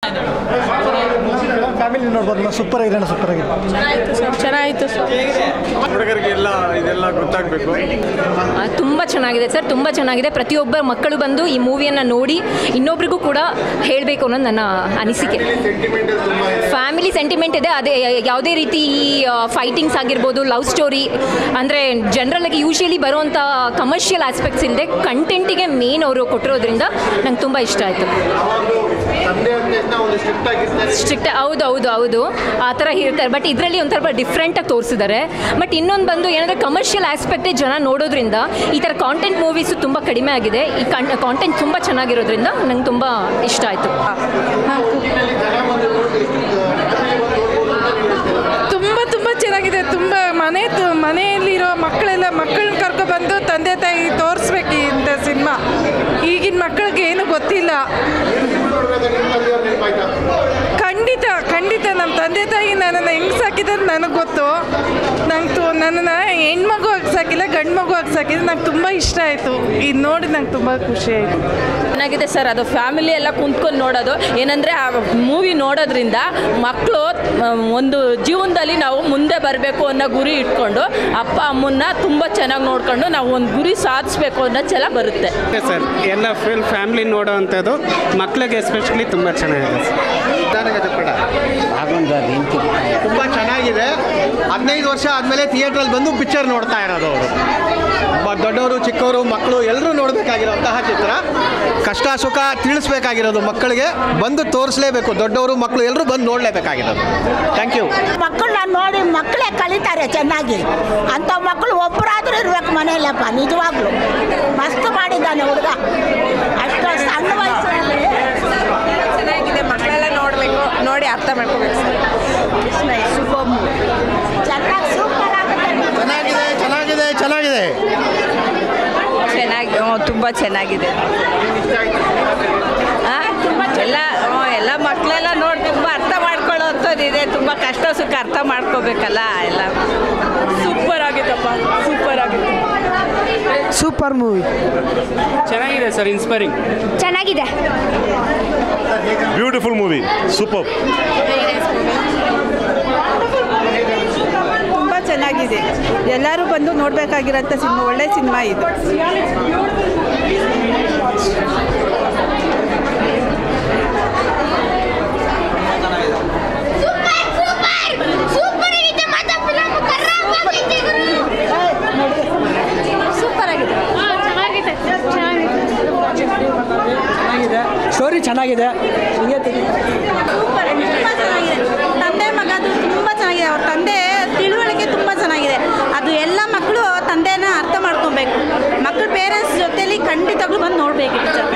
family ನೋಡ್ಬೋದು super ಆಗಿದೆ super ಆಗಿದೆ ಚೆನ್ನಾಗಿತ್ತು ಸರ್ ಚೆನ್ನಾಗಿತ್ತು ಸರ್ ಹುಡುಗರಿಗೆಲ್ಲ ಇದೆಲ್ಲ ಗೊತ್ತಾಗಬೇಕು ತುಂಬ ಚೆನ್ನಾಗಿದೆ ಸರ್ ತುಂಬ ಚೆನ್ನಾಗಿದೆ ಪ್ರತಿಯೊಬ್ಬ ಮಕ್ಕಳು ಬಂದು ಈ ಮೂವಿಯನ್ನು ನೋಡಿ ಇನ್ನೊಬ್ರಿಗೂ ಕೂಡ ಹೇಳಬೇಕು ಅನ್ನೋದು ನನ್ನ ಅನಿಸಿಕೆ ಫ್ಯಾಮಿಲಿ ಸೆಂಟಿಮೆಂಟ್ ಇದೆ ಅದೇ ಯಾವುದೇ ರೀತಿ ಈ ಫೈಟಿಂಗ್ಸ್ ಆಗಿರ್ಬೋದು ಲವ್ ಸ್ಟೋರಿ ಅಂದರೆ ಜನರಲ್ಲಾಗಿ ಯೂಶಲಿ ಬರುವಂಥ ಕಮರ್ಷಿಯಲ್ ಆಸ್ಪೆಕ್ಟ್ಸ್ ಇಲ್ಲದೆ ಕಂಟೆಂಟಿಗೆ ಮೇನ್ ಅವರು ಕೊಟ್ಟಿರೋದ್ರಿಂದ ನಂಗೆ ತುಂಬ ಇಷ್ಟ ಆಯಿತು ಸ್ಟ್ರಿಕ್ಟ್ ಹೌದು ಹೌದು ಹೌದು ಆ ಥರ ಇರ್ತಾರೆ ಬಟ್ ಇದರಲ್ಲಿ ಒಂಥರ ಡಿಫ್ರೆಂಟಾಗಿ ತೋರಿಸಿದ್ದಾರೆ ಬಟ್ ಇನ್ನೊಂದು ಬಂದು ಏನಂದರೆ ಕಮರ್ಷಿಯಲ್ ಆಸ್ಪೆಕ್ಟೇ ಜನ ನೋಡೋದ್ರಿಂದ ಈ ಥರ ಕಾಂಟೆಂಟ್ ಮೂವೀಸು ತುಂಬ ಕಡಿಮೆ ಆಗಿದೆ ಈ ಕನ್ ಕಾಂಟೆಂಟ್ ತುಂಬ ಚೆನ್ನಾಗಿರೋದ್ರಿಂದ ನಂಗೆ ತುಂಬ ಇಷ್ಟ ಆಯಿತು ತುಂಬ ತುಂಬ ಚೆನ್ನಾಗಿದೆ ತುಂಬ ಮನೆ ತು- ಮನೆಯಲ್ಲಿರೋ ಮಕ್ಕಳೆಲ್ಲ ಮಕ್ಕಳನ್ನ ಕರ್ಕೊಬಂದು ತಂದೆ ತಾಯಿ ತೋರಿಸ್ಬೇಕು ಇಂಥ ಸಿನಿಮಾ ಈಗಿನ ಮಕ್ಕಳಿಗೆ ಏನು ಗೊತ್ತಿಲ್ಲ ಖಂಡಿತ ಖಂಡಿತ ನಮ್ಮ ತಂದೆ ತಾಯಿ ನನ್ನನ್ನು ಹೆಂಗೆ ಸಾಕಿದ್ರೆ ನನಗೆ ಗೊತ್ತು ನಂಗೆ ತು ನನ್ನನ್ನು ಹೆಣ್ಮಗು ಆಗಿ ಸಾಕಿಲ್ಲ ಗಂಡು ಮಗು ಆಗಿ ಸಾಕಿದ್ರೆ ನಂಗೆ ತುಂಬ ಇಷ್ಟ ಆಯಿತು ಇದು ನೋಡಿ ನಂಗೆ ತುಂಬ ಖುಷಿ ಆಯಿತು ಚೆನ್ನಾಗಿದೆ ಸರ್ ಅದು ಫ್ಯಾಮಿಲಿ ಎಲ್ಲ ಕುಂತ್ಕೊಂಡು ನೋಡೋದು ಏನಂದರೆ ಆ ಮೂವಿ ನೋಡೋದ್ರಿಂದ ಮಕ್ಕಳು ಒಂದು ಜೀವನದಲ್ಲಿ ನಾವು ಮುಂದೆ ಬರಬೇಕು ಅನ್ನೋ ಗುರಿ ಇಟ್ಕೊಂಡು ಅಪ್ಪ ಅಮ್ಮನ್ನ ತುಂಬ ಚೆನ್ನಾಗಿ ನೋಡ್ಕೊಂಡು ನಾವು ಒಂದು ಗುರಿ ಸಾಧಿಸ್ಬೇಕು ಅನ್ನೋ ಛಲ ಬರುತ್ತೆ ಸರ್ ಎಲ್ಲ ಫುಲ್ ಫ್ಯಾಮಿಲಿ ನೋಡೋ ಅಂಥದ್ದು ಮಕ್ಕಳಿಗೆ ಎಸ್ಪೆಷಲಿ ತುಂಬ ಚೆನ್ನಾಗಿದೆ ತುಂಬ ಚೆನ್ನಾಗಿದೆ ಹದಿನೈದು ವರ್ಷ ಆದಮೇಲೆ ಥಿಯೇಟ್ರಲ್ಲಿ ಬಂದು ಪಿಕ್ಚರ್ ನೋಡ್ತಾ ಇರೋದು ಅವರು ದೊಡ್ಡವರು ಚಿಕ್ಕವರು ಮಕ್ಕಳು ಎಲ್ಲರೂ ನೋಡಬೇಕಾಗಿರೋಂತಹ ಚಿತ್ರ ಕಷ್ಟ ಸುಖ ತಿಳಿಸ್ಬೇಕಾಗಿರೋದು ಮಕ್ಕಳಿಗೆ ಬಂದು ತೋರಿಸ್ಲೇಬೇಕು ದೊಡ್ಡವರು ಮಕ್ಕಳು ಎಲ್ಲರೂ ಬಂದು ನೋಡಲೇಬೇಕಾಗಿರೋದು ಥ್ಯಾಂಕ್ ಯು ಮಕ್ಕಳನ್ನ ನೋಡಿ ಮಕ್ಕಳೇ ಕಲಿತಾರೆ ಚೆನ್ನಾಗಿ ಅಂಥ ಮಕ್ಕಳು ಒಬ್ಬರಾದ್ರೂ ಇರ್ಬೇಕು ಮನೆಯಲ್ಲಪ್ಪ ನಿಜವಾಗ್ಲು ಮಸ್ತ್ ಮಾಡಿದ್ದಾನೆ ಹುಡುಗ ಅಷ್ಟು ಸಣ್ಣ ವಯಸ್ಸಲ್ಲಿ ಚೆನ್ನಾಗಿದೆ ಮಕ್ಕಳೆಲ್ಲ ನೋಡಬೇಕು ನೋಡಿ ಅರ್ಥ ಮಾಡ್ಕೋಬೇಕು ಚೆನ್ನಾಗಿ ಸೂಪರ್ ಆಗುತ್ತೆ ಚೆನ್ನಾಗಿದೆ ಚೆನ್ನಾಗಿದೆ ಚೆನ್ನಾಗಿದೆ ಚೆನ್ನಾಗಿ ತುಂಬ ಚೆನ್ನಾಗಿದೆ ಎಲ್ಲ ಎಲ್ಲ ಮಕ್ಕಳೆಲ್ಲ ನೋಡಿ ತುಂಬ ಅರ್ಥ ಮಾಡ್ಕೊಳ್ಳೋ ಅಂಥದ್ದಿದೆ ತುಂಬ ಕಷ್ಟ ಸುಖ ಅರ್ಥ ಮಾಡ್ಕೋಬೇಕಲ್ಲ ಎಲ್ಲ ಸೂಪರ್ ಆಗಿತ್ತಪ್ಪ ಸೂಪರ್ ಆಗಿತ್ತು ಸೂಪರ್ ಮೂವಿ ಚೆನ್ನಾಗಿದೆ ಸರ್ ಇನ್ಸ್ಪೈರಿಂಗ್ ಚೆನ್ನಾಗಿದೆ ಬ್ಯೂಟಿಫುಲ್ ಮೂವಿ ಸೂಪರ್ ತುಂಬ ಚೆನ್ನಾಗಿದೆ ಎಲ್ಲರೂ ಬಂದು ನೋಡಬೇಕಾಗಿರೋಂಥ ಸಿನಿಮಾ ಒಳ್ಳೆ ಸಿನಿಮಾ ಇದು ಸೂಪರ್ ಆಗಿದೆ ಚೆನ್ನಾಗಿದೆ ಚೆನ್ನಾಗಿದೆ ಸ್ಟೋರಿ ಚೆನ್ನಾಗಿದೆ ಹಿಂಗೆ ಸೂಪರ್ ತುಂಬ ಚೆನ್ನಾಗಿದೆ ತಂದೆ ಮಗದು ತುಂಬ ಚೆನ್ನಾಗಿದೆ ಅವ್ರ ತಂದೆ ತಿಳುವಳಿಕೆ ತುಂಬ ಚೆನ್ನಾಗಿದೆ ಅದು ಎಲ್ಲ ಮಕ್ಕಳು ತಂದೆನ ಅರ್ಥ ಮಾಡ್ಕೊಬೇಕು ಮಕ್ಕಳು ಪೇರೆಂಟ್ಸ್ ಜೊತೆಲಿ ಖಂಡಿತವಾಗ್ಲೂ ಬಂದು ನೋಡಬೇಕು ಪಿಕ್ಚರ್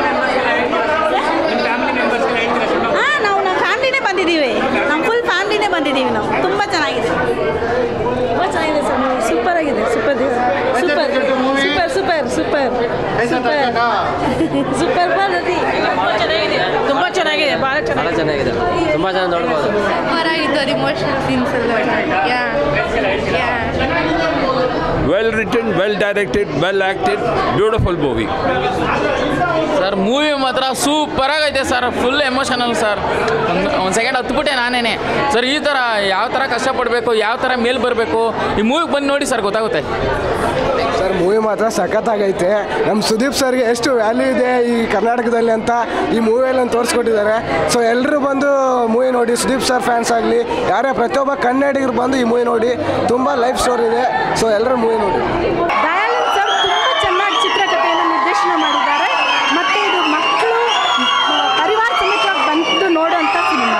ಹಾಂ ನಾವು ನಮ್ಮ ಫ್ಯಾಮಿಲಿನೇ ಬಂದಿದ್ದೀವಿ ನಮ್ಮ ಫುಲ್ ಫ್ಯಾಮಿಲಿನೇ ಬಂದಿದ್ದೀವಿ ನಾವು ತುಂಬ ಚೆನ್ನಾಗಿದೆ ತುಂಬ ಚೆನ್ನಾಗಿದೆ ಸರ್ ಸೂಪರ್ ಆಗಿದೆ super super super super super super super Bharathi ಚೆನ್ನಾಗಿದೆ ತುಂಬ ಚೆನ್ನಾಗಿದೆ ಭಾಳ ಚೆನ್ನಾಗಿದೆ ಚೆನ್ನಾಗಿದೆ ತುಂಬ ಜನ ನೋಡ್ಬೋದು ಸೂಪರ್ ಆಗಿತ್ತು ಅದು ಇಮೋಷನಲ್ ಸೀನ್ಸ್ ಎಲ್ಲ yeah yeah well written well directed well acted beautiful movie sir movie ಮಾತ್ರ ಸೂಪರ್ ಆಗೈತೆ ಸರ್ ಫುಲ್ ಎಮೋಷನಲ್ ಸರ್ ಒಂದು ಒಂದು ಸೆಕೆಂಡ್ ಹತ್ಬಿಟ್ಟೆ ನಾನೇನೆ ಸರ್ ಈ ಥರ ಯಾವ ಥರ ಕಷ್ಟಪಡಬೇಕು ಯಾವ ಥರ ಮೇಲ್ ಬರಬೇಕು ಈ ಮೂವಿಗೆ ಬಂದು ನೋಡಿ ಸರ್ ಗೊತ್ತಾಗುತ್ತೆ ಸರ್ ಮೂವಿ ಮಾತ್ರ ಸಖತ್ತಾಗೈತೆ ನಮ್ಮ ಸುದೀಪ್ ಸರ್ಗೆ ಎಷ್ಟು ವ್ಯಾಲ್ಯೂ ಇದೆ ಈ ಕರ್ನಾಟಕದಲ್ಲಿ ಅಂತ ಈ ಮೂವಿಯಲ್ಲಿ ತೋರಿಸ್ಕೊಟ್ಟಿದ್ದಾರೆ ಸೊ ಎಲ್ಲರೂ ಬಂದು ಮೂವಿ ನೋಡಿ ಸುದೀಪ್ ಸರ್ ಫ್ಯಾನ್ಸ್ ಆಗಲಿ ಯಾರೇ ಪ್ರತಿಯೊಬ್ಬ ಕನ್ನಡಿಗರು ಬಂದು ಈ ಮೂವಿ ನೋಡಿ ತುಂಬ ಲೈಫ್ ಸ್ಟೋರಿ ಇದೆ ಸೊ ಎಲ್ಲರೂ ಮೂವಿ ನೋಡಿ ದಯಾನಂದ್ ಸರ್ ತುಂಬ ಚೆನ್ನಾಗಿ ಚಿತ್ರಕಥೆಯನ್ನು ನಿರ್ದೇಶನ ಮಾಡಿದ್ದಾರೆ ಮತ್ತು ಇದು ಮಕ್ಕಳು ಪರಿವಾರ ಸಮೇತವಾಗಿ ಬಂದು ನೋಡುವಂಥ ಸಿನಿಮಾ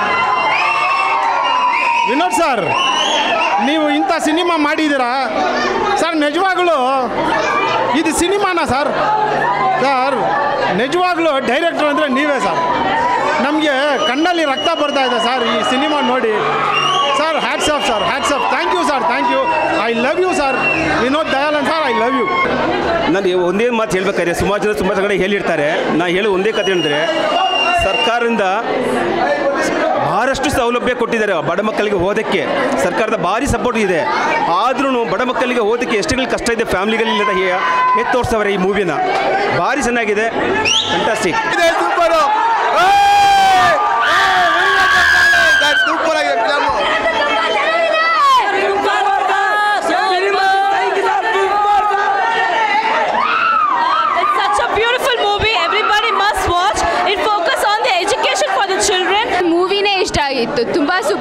ವಿನೋದ್ ಸರ್ ನೀವು ಇಂಥ ಸಿನಿಮಾ ಮಾಡಿದ್ದೀರಾ ಸರ್ ನಿಜವಾಗ್ಲೂ ಇದು ಸಿನಿಮಾನ ಸರ್ ಸರ್ ನಿಜವಾಗ್ಲೂ ಡೈರೆಕ್ಟರ್ ಅಂದರೆ ನೀವೇ ಸರ್ ನಮಗೆ ಕಣ್ಣಲ್ಲಿ ರಕ್ತ ಬರ್ತಾ ಇದೆ ಸರ್ ಈ ಸಿನಿಮಾ ನೋಡಿ sir hats off sir hats off thank you sir thank you I love you sir Vinod Dayanand sir I love you ನಾನು ಒಂದೇ ಮಾತು ಹೇಳ್ಬೇಕಾದ್ರೆ ಸುಮಾರು ಜನ ತುಂಬ ಕಡೆ ಹೇಳಿರ್ತಾರೆ ನಾ ಹೇಳೋ ಒಂದೇ ಕತೆ ಅಂದರೆ ಸರ್ಕಾರದಿಂದ ಬಹಳಷ್ಟು ಸೌಲಭ್ಯ ಕೊಟ್ಟಿದ್ದಾರೆ ಬಡ ಮಕ್ಕಳಿಗೆ ಓದೋಕ್ಕೆ ಸರ್ಕಾರದ ಭಾರಿ ಸಪೋರ್ಟ್ ಇದೆ ಆದ್ರೂ ಬಡ ಮಕ್ಕಳಿಗೆ ಓದೋಕ್ಕೆ ಎಷ್ಟುಗಳು ಕಷ್ಟ ಇದೆ ಫ್ಯಾಮಿಲಿಗಳಿಂದ ಎತ್ತು ತೋರಿಸ್ತವ್ರೆ ಈ ಮೂವಿನ ಭಾರಿ ಚೆನ್ನಾಗಿದೆ ಫ್ಯಾಂಟಾಸ್ಟಿಕ್ ಸೂಪರು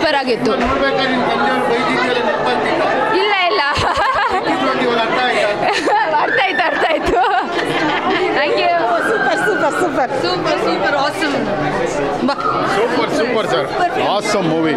ಸೂಪರ್ ಆಗಿತ್ತು ಇಲ್ಲ ಇಲ್ಲ ಅರ್ಥ ಆಯ್ತು ಅರ್ಥ ಆಯ್ತು thank you super super super super super awesome super super sir awesome movie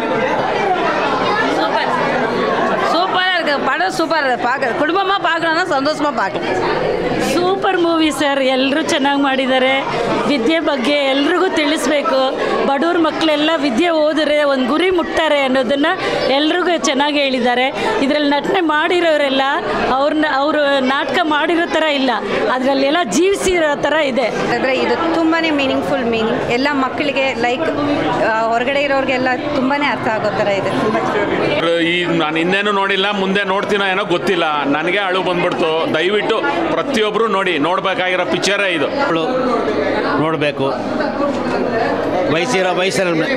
சூப்பராக இருக்கு படம் சூப்பராக இருக்கு பார்க்க குடும்பமாக பார்க்கணுன்னா சந்தோஷமாக பார்க்கலாம் ಸೂಪರ್ ಮೂವಿ ಸರ್ ಎಲ್ಲರೂ ಚೆನ್ನಾಗಿ ಮಾಡಿದ್ದಾರೆ ವಿದ್ಯೆ ಬಗ್ಗೆ ಎಲ್ರಿಗೂ ತಿಳಿಸ್ಬೇಕು ಬಡವ್ರ ಮಕ್ಕಳೆಲ್ಲ ವಿದ್ಯೆ ಓದಿದ್ರೆ ಒಂದು ಗುರಿ ಮುಟ್ತಾರೆ ಅನ್ನೋದನ್ನು ಎಲ್ರಿಗೂ ಚೆನ್ನಾಗಿ ಹೇಳಿದ್ದಾರೆ ಇದರಲ್ಲಿ ನಟನೆ ಮಾಡಿರೋರೆಲ್ಲ ಅವ್ರನ್ನ ಅವರು ನಾಟಕ ಮಾಡಿರೋ ಥರ ಇಲ್ಲ ಅದರಲ್ಲೆಲ್ಲ ಜೀವಿಸಿರೋ ಥರ ಇದೆ ಆದರೆ ಇದು ತುಂಬಾ ಮೀನಿಂಗ್ಫುಲ್ ಮೀನಿಂಗ್ ಎಲ್ಲ ಮಕ್ಕಳಿಗೆ ಲೈಕ್ ಹೊರಗಡೆ ಇರೋರಿಗೆಲ್ಲ ತುಂಬಾ ಅರ್ಥ ಆಗೋ ಥರ ಇದೆ ತುಂಬ ಈ ನಾನು ಇನ್ನೇನು ನೋಡಿಲ್ಲ ಮುಂದೆ ನೋಡ್ತೀನೋ ಏನೋ ಗೊತ್ತಿಲ್ಲ ನನಗೆ ಅಳು ಬಂದ್ಬಿಡ್ತು ದಯವಿಟ್ಟು ಪ್ರತಿಯೊಬ್ಬರು ನೋಡಿ ನೋಡ್ಬೇಕಾಗಿರೋ ಪಿಕ್ಚರೇ ಇದು ನೋಡಬೇಕು ವಯಸ್ಸಿರೋ ವಯಸ್ಸಲ್ಲಿ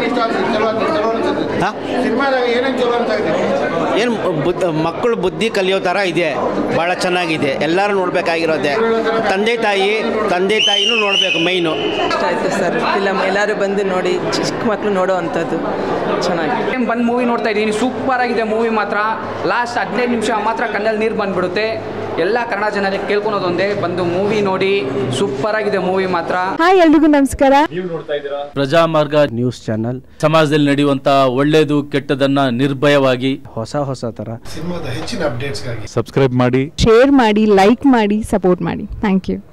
ಏನು ಬುದ್ಧ ಮಕ್ಕಳು ಬುದ್ಧಿ ಕಲಿಯೋ ಥರ ಇದೆ ಭಾಳ ಚೆನ್ನಾಗಿದೆ ಎಲ್ಲರೂ ನೋಡಬೇಕಾಗಿರೋದೆ ತಂದೆ ತಾಯಿ ತಂದೆ ತಾಯಿನೂ ನೋಡಬೇಕು ಮೈನು ಇಷ್ಟ ಆಯಿತು ಸರ್ ಫಿಲಮ್ ಎಲ್ಲರೂ ಬಂದು ನೋಡಿ ಚಿಕ್ಕ ಮಕ್ಕಳು ನೋಡೋ ಅಂಥದ್ದು ಚೆನ್ನಾಗಿ ಬಂದು ಮೂವಿ ನೋಡ್ತಾ ಇದ್ದೀನಿ ಸೂಪರ್ ಆಗಿದೆ ಮೂವಿ ಮಾತ್ರ ಲಾಸ್ಟ್ ಹದಿನೈದು ನಿಮಿಷ ಮಾತ್ರ ಕಣ್ಣಲ್ಲಿ ನೀರು ಬಂದ್ಬಿಡುತ್ತೆ ಎಲ್ಲ ಕನ್ನಡ ಜನರಿಗೆ ಕೇಳ್ಕೊಳೋದೊಂದೇ ಬಂದು ಮೂವಿ ನೋಡಿ ಸೂಪರ್ ಆಗಿದೆ ಮೂವಿ ಮಾತ್ರ ಹಾಯ್ ಎಲ್ರಿಗೂ ನಮಸ್ಕಾರ ಪ್ರಜಾಮಾರ್ಗ ನ್ಯೂಸ್ ಚಾನಲ್ ಸಮಾಜದಲ್ಲಿ ನಡೆಯುವಂತ ಒಳ್ಳೇದು ಕೆಟ್ಟದನ್ನ ನಿರ್ಭಯವಾಗಿ ಹೊಸ ಹೊಸ ತರ ಸಿನಿಮಾದ ಹೆಚ್ಚಿನ ಅಪ್ಡೇಟ್ಸ್ಗಾಗಿ ಸಬ್ಸ್ಕ್ರೈಬ್ ಮಾಡಿ ಶೇರ್ ಮಾಡಿ ಲೈಕ್ ಮಾಡಿ ಸಪೋರ್ಟ್ ಮಾಡಿ ಥ್ಯಾಂಕ್ ಯು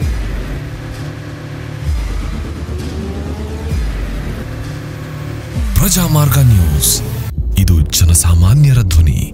ಪ್ರಜಾಮಾರ್ಗ ನ್ಯೂಸ್ ಇದು ಜನಸಾಮಾನ್ಯರ ಧ್ವನಿ